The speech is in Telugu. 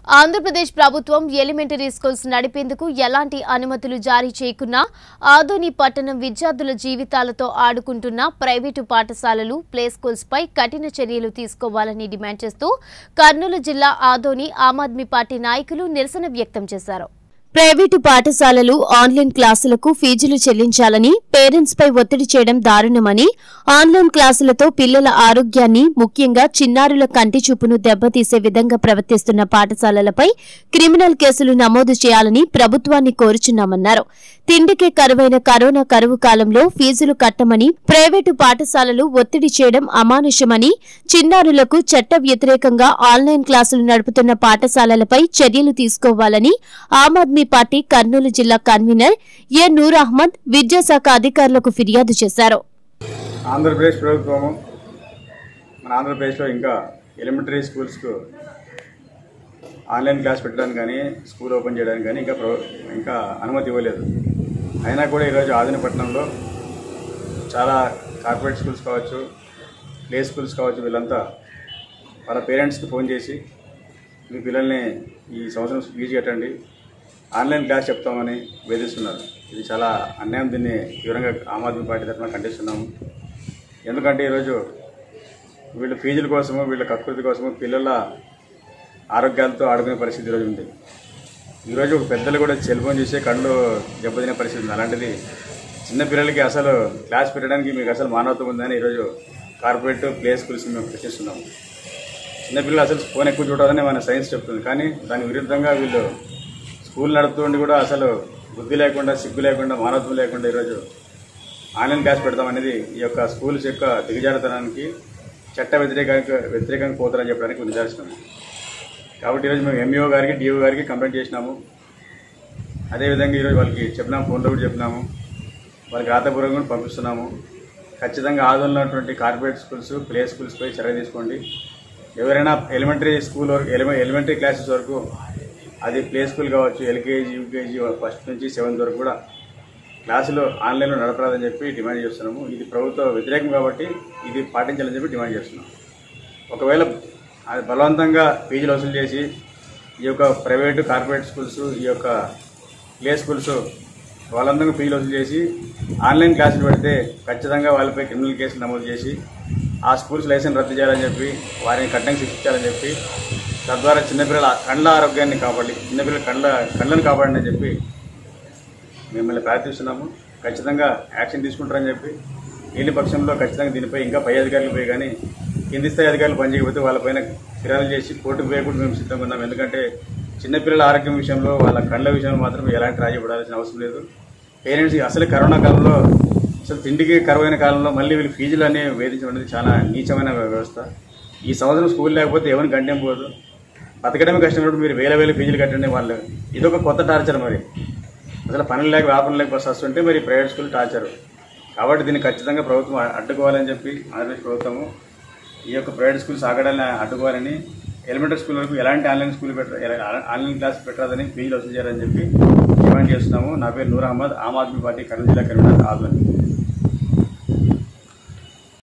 ఆంధ్రప్రదేశ్ ప్రభుత్వం ఎలిమెంటరీ స్కూల్స్ నడిపేందుకు ఎలాంటి అనుమతులు జారీ చేయకున్నా ఆదోని పట్టణం విద్యార్థుల జీవితాలతో ఆడుకుంటున్న ప్రైవేటు పాఠశాలలు ప్లే స్కూల్స్ పై కఠిన చర్యలు తీసుకోవాలని డిమాండ్ చేస్తూ కర్నూలు జిల్లా ఆదోని ఆమ్ ఆద్మీ పార్టీ నాయకులు నిరసన వ్యక్తం చేశారు ప్రైవేటు పాఠశాలలు ఆన్లైన్ క్లాసులకు ఫీజులు చెల్లించాలని పేరెంట్స్ పై ఒత్తిడి చేయడం దారుణమని ఆన్లైన్ క్లాసులతో పిల్లల ఆరోగ్యాన్ని ముఖ్యంగా చిన్నారుల కంటి చూపును దెబ్బతీసే విధంగా ప్రవర్తిస్తున్న పాఠశాలలపై క్రిమినల్ కేసులు నమోదు చేయాలని ప్రభుత్వాన్ని కోరుచున్నామన్నారు తిండికే కరువైన కరోనా కరువు కాలంలో ఫీజులు కట్టమని ప్రైవేటు పాఠశాలలు ఒత్తిడి చేయడం అమానుషమని చిన్నారులకు చట్ట వ్యతిరేకంగా ఆన్లైన్ క్లాసులు నడుపుతున్న పాఠశాలలపై చర్యలు తీసుకోవాలని ఆమ్ ఆద్మీ పార్టీ కర్నూలు జిల్లా కన్వీనర్ ఏ నూర్ అహ్మద్ విద్యాశాఖ అధికారులకు ఫిర్యాదు చేశారు ఆంధ్రప్రదేశ్ ప్రభుత్వము మన ఆంధ్రప్రదేశ్లో ఇంకా ఎలిమెంటరీ స్కూల్స్కు ఆన్లైన్ క్లాస్ పెట్టడానికి కానీ స్కూల్ ఓపెన్ చేయడానికి కానీ ఇంకా ప్రభు ఇంకా అనుమతి ఇవ్వలేదు అయినా కూడా ఈరోజు ఆదినపట్నంలో చాలా కార్పొరేట్ స్కూల్స్ కావచ్చు ప్లే స్కూల్స్ కావచ్చు వీళ్ళంతా వాళ్ళ పేరెంట్స్కి ఫోన్ చేసి మీ పిల్లల్ని ఈ సంవత్సరం ఫీజు కట్టండి ఆన్లైన్ క్లాస్ చెప్తామని వేధిస్తున్నారు ఇది చాలా అన్యాయం దీన్ని తీవ్రంగా ఆమ్ ఆద్మీ పార్టీ తరఫున ఖండిస్తున్నాము ఎందుకంటే ఈరోజు వీళ్ళు ఫీజుల కోసము వీళ్ళ కకృతి కోసము పిల్లల ఆరోగ్యాలతో ఆడుకునే పరిస్థితి ఈరోజు ఉంది ఈరోజు ఒక పెద్దలు కూడా సెల్ ఫోన్ చూసే కళ్ళు దెబ్బతినే పరిస్థితి ఉంది అలాంటిది చిన్న పిల్లలకి అసలు క్లాస్ పెట్టడానికి మీకు అసలు మానవత్వం ఉందని ఈరోజు కార్పొరేట్ ప్లే స్కూల్స్ మేము ప్రశ్నిస్తున్నాము చిన్నపిల్లలు అసలు ఫోన్ ఎక్కువ చూడాలని మన సైన్స్ చెప్తుంది కానీ దాని విరుద్ధంగా వీళ్ళు స్కూల్ నడుపుతుండి కూడా అసలు బుద్ధి లేకుండా సిగ్గు లేకుండా మానవత్వం లేకుండా ఈరోజు ఆన్లైన్ క్లాస్ పెడతాం అనేది ఈ యొక్క స్కూల్స్ యొక్క దిగజారుతనానికి చట్ట వ్యతిరేకంగా వ్యతిరేకంగా పోతారని చెప్పడానికి నిదర్శనం కాబట్టి ఈరోజు మేము ఎంఈఓ గారికి డిఓ గారికి కంప్లైంట్ చేసినాము అదేవిధంగా ఈరోజు వాళ్ళకి చెప్పినాము ఫోన్లో కూడా చెప్పినాము వాళ్ళకి రాతపూర్వకంగా కూడా పంపిస్తున్నాము ఖచ్చితంగా ఆదోళన ఉన్నటువంటి కార్పొరేట్ స్కూల్స్ ప్లే స్కూల్స్పై చర్య తీసుకోండి ఎవరైనా ఎలిమెంటరీ స్కూల్ వరకు ఎలిమె ఎలిమెంటరీ క్లాసెస్ వరకు అది ప్లే స్కూల్ కావచ్చు ఎల్కేజీ యూకేజీ ఫస్ట్ నుంచి సెవెంత్ వరకు కూడా క్లాసులు ఆన్లైన్లో నడపరాదని చెప్పి డిమాండ్ చేస్తున్నాము ఇది ప్రభుత్వ వ్యతిరేకం కాబట్టి ఇది పాటించాలని చెప్పి డిమాండ్ చేస్తున్నాం ఒకవేళ అది బలవంతంగా ఫీజులు వసూలు చేసి ఈ యొక్క ప్రైవేటు కార్పొరేట్ స్కూల్స్ ఈ యొక్క ప్లే స్కూల్స్ బలవంతంగా ఫీజులు వసూలు చేసి ఆన్లైన్ క్లాసులు పెడితే ఖచ్చితంగా వాళ్ళపై క్రిమినల్ కేసులు నమోదు చేసి ఆ స్కూల్స్ లైసెన్స్ రద్దు చేయాలని చెప్పి వారిని కఠినంగా శిక్షించాలని చెప్పి తద్వారా చిన్నపిల్లల కండ్ల ఆరోగ్యాన్ని కాపాడి చిన్నపిల్లల కండ్ల కళ్ళను కాపాడని చెప్పి మిమ్మల్ని ప్రార్థిస్తున్నాము ఖచ్చితంగా యాక్షన్ తీసుకుంటారని చెప్పి లేని పక్షంలో ఖచ్చితంగా దీనిపై ఇంకా పై అధికారులపై కానీ కింది స్థాయి అధికారులు పనిచేయకపోతే వాళ్ళపైన ఫిర్యాదు చేసి కోర్టుకు పోయి కూడా మేము సిద్ధంగా ఉన్నాం ఎందుకంటే చిన్నపిల్లల ఆరోగ్యం విషయంలో వాళ్ళ కళ్ళ విషయంలో మాత్రం ఎలాంటి రాజీ పడాల్సిన అవసరం లేదు పేరెంట్స్ అసలు కరోనా కాలంలో అసలు తిండికి కరువైన కాలంలో మళ్ళీ వీళ్ళు ఫీజులు అనేవి వేధించడం అనేది చాలా నీచమైన వ్యవస్థ ఈ సంవత్సరం స్కూల్ లేకపోతే ఎవరిని గంటేం పోదు బతకడమే కష్టమైనప్పుడు మీరు వేల వేల ఫీజులు కట్టండి వాళ్ళు ఇదొక కొత్త టార్చర్ మరి అసలు పనులు లేక వ్యాపారం లేక బస్సు వస్తుంటే మరి ప్రైవేట్ స్కూల్ టార్చర్ కాబట్టి దీన్ని ఖచ్చితంగా ప్రభుత్వం అడ్డుకోవాలని చెప్పి ఆంధ్రప్రదేశ్ ప్రభుత్వము ఈ యొక్క ప్రైవేట్ స్కూల్స్ ఆగడాన్ని అడ్డుకోవాలని ఎలిమెంటరీ స్కూల్ వరకు ఎలాంటి ఆన్లైన్ స్కూల్ పెట్ట ఆన్లైన్ క్లాస్ పెట్టరాదని ఫీజులు వసూలు చేయాలని చెప్పి డిమాండ్ చేస్తున్నాము నా పేరు నూర్ అహ్మద్ ఆమ్ ఆద్మీ పార్టీ కర్నూలు జిల్లా కన్వీనర్ ఆధ్వర్యం